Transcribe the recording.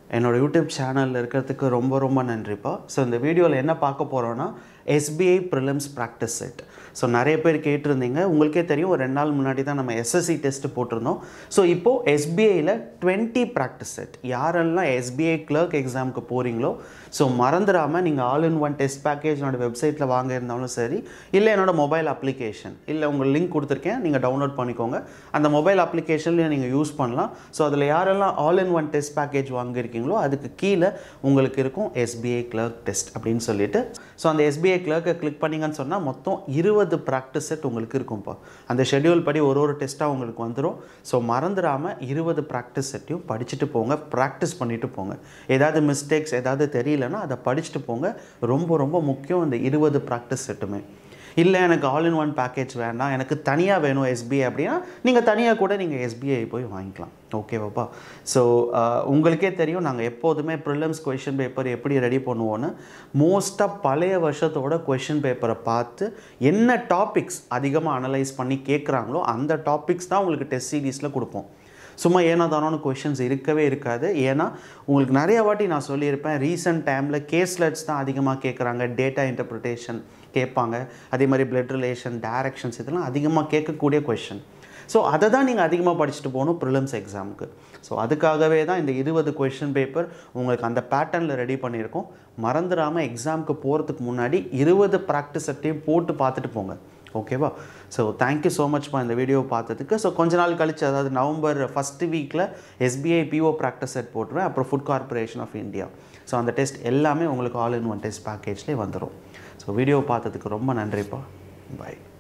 என்னோட யூடியூப் சேனலில் இருக்கிறதுக்கு ரொம்ப ரொம்ப நன்றிப்பா ஸோ இந்த வீடியோவில் என்ன பார்க்க போகிறோன்னா SBI prelims practice set so நிறைய பேர் கேட்டிருந்தீங்க உங்களுக்கே தெரியும் ஒரு ரெண்டு நாள் முன்னாடி தான் நம்ம எஸ்எஸ்சி டெஸ்ட் போட்டிருந்தோம் ஸோ இப்போது எஸ்பிஐயில் டுவெண்ட்டி ப்ராக்டிஸ் செட் யாரெல்லாம் எஸ்பிஐ கிளர்க் எக்ஸாமுக்கு போகிறீங்களோ ஸோ மறந்துடாமல் நீங்கள் all in one test package என்னோட வெப்சைட்டில் வாங்க இருந்தாலும் சரி இல்லை என்னோட மொபைல் அப்ளிகேஷன் இல்லை உங்கள் லிங்க் கொடுத்துருக்கேன் நீங்கள் டவுன்லோட் பண்ணிக்கோங்க அந்த மொபைல் அப்ளிகேஷன்லேயும் நீங்கள் யூஸ் பண்ணலாம் ஸோ அதில் யாரெல்லாம் all in one test package வாங்கியிருக்கீங்களோ அதுக்கு கீழே உங்களுக்கு இருக்கும் எஸ்பிஐ கிளர்க் டெஸ்ட் அப்படின்னு சொல்லிட்டு ஸோ அந்த எஸ்பிஐ கிளர்க்கை கிளிக் பண்ணீங்கன்னு சொன்னால் மொத்தம் இருபது ப்ராக்டிஸ் செட் உங்களுக்கு இருக்கும்ப்பா அந்த ஷெட்யூல் படி ஒரு ஒரு டெஸ்ட்டாக உங்களுக்கு வந்துடும் ஸோ மறந்துடாமல் இருபது ப்ராக்டிஸ் செட்டையும் படிச்சுட்டு போங்க ப்ராக்டிஸ் பண்ணிட்டு போங்க ஏதாவது மிஸ்டேக்ஸ் ஏதாவது தெரியலன்னா அதை படிச்சுட்டு போங்க ரொம்ப ரொம்ப முக்கியம் இந்த இருபது ப்ராக்டிஸ் செட்டுமே இல்லை எனக்கு ஆல் இன் ஒன் பேக்கேஜ் வேண்டாம் எனக்கு தனியாக வேணும் எஸ்பிஐ அப்படின்னா நீங்கள் தனியாக கூட நீங்கள் எஸ்பிஐ போய் வாங்கிக்கலாம் ஓகேவாப்பா ஸோ உங்களுக்கே தெரியும் நாங்கள் எப்போதுமே ப்ரிலிம்ஸ் கொஷின் பேப்பர் எப்படி ரெடி பண்ணுவோன்னு மோஸ்ட்டாக பழைய வருஷத்தோட கொஷின் பேப்பரை பார்த்து என்ன டாபிக்ஸ் அதிகமாக அனலைஸ் பண்ணி கேட்குறாங்களோ அந்த டாபிக்ஸ் தான் உங்களுக்கு டெஸ்ட் சீரீஸில் கொடுப்போம் சும்மா ஏனோ தானோன்னு கொஷின்ஸ் இருக்கவே இருக்காது ஏன்னா உங்களுக்கு நிறைய வாட்டி நான் சொல்லியிருப்பேன் ரீசெண்ட் டைமில் கேஸ்லெட்ஸ் தான் அதிகமாக கேட்குறாங்க டேட்டா இன்டர்பிரிட்டேஷன் கேட்பாங்க அதே மாதிரி பிளட் ரிலேஷன் டைரக்ஷன்ஸ் இதெல்லாம் அதிகமாக கேட்கக்கூடிய கொஷின் ஸோ அதை தான் நீங்கள் அதிகமாக படிச்சுட்டு போகணும் ப்ரிலிம்ஸ் எக்ஸாமுக்கு ஸோ அதுக்காகவே தான் இந்த இருபது கொஷின் பேப்பர் உங்களுக்கு அந்த பேட்டர்னில் ரெடி பண்ணியிருக்கோம் மறந்துடாமல் எக்ஸாமுக்கு போகிறதுக்கு முன்னாடி இருபது ப்ராக்டிஸ் செட்டையும் போட்டு பார்த்துட்டு போங்க ஓகேவா ஸோ தேங்க்யூ ஸோ மச்ப்பா இந்த வீடியோ பார்த்ததுக்கு ஸோ கொஞ்ச நாள் கழிச்சு அதாவது நவம்பர் ஃபஸ்ட்டு வீக்கில் எஸ்பிஐ பிஓ ப்ராக்டிஸ் செட் போட்டுருவேன் அப்புறம் food corporation of India so அந்த டெஸ்ட் எல்லாமே உங்களுக்கு ஆல் இன் ஒன் டெஸ்ட் பேக்கேஜ்லேயே வந்துடும் ஸோ வீடியோ பார்த்ததுக்கு ரொம்ப நன்றிப்பா பாய்